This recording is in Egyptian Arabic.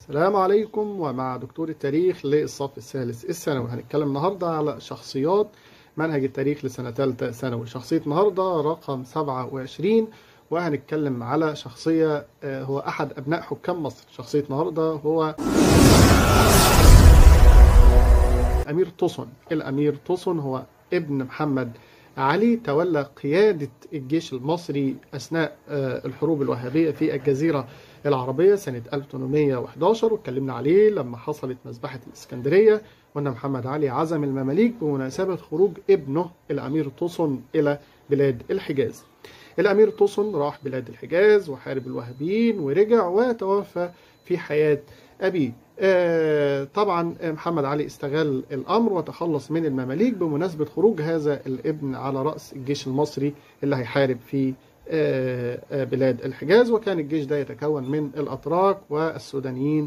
السلام عليكم ومع دكتور التاريخ للصف الثالث الثانوي هنتكلم النهارده على شخصيات منهج التاريخ لسنة ثالثة ثانوي شخصية النهارده رقم 27 وهنتكلم على شخصية آه، هو أحد أبناء حكام مصر شخصية النهارده هو أمير طوسن الأمير طوسن هو ابن محمد علي تولى قيادة الجيش المصري أثناء آه، الحروب الوهابية في الجزيرة العربية سنة 1811 واتكلمنا عليه لما حصلت مذبحة الإسكندرية وأن محمد علي عزم المماليك بمناسبة خروج ابنه الأمير طوسن إلى بلاد الحجاز الأمير طوسن راح بلاد الحجاز وحارب الوهابيين ورجع وتوفى في حياة أبيه آه، طبعا محمد علي استغل الأمر وتخلص من المماليك بمناسبة خروج هذا الابن على رأس الجيش المصري اللي هيحارب في آه، آه، بلاد الحجاز وكان الجيش ده يتكون من الأتراك والسودانيين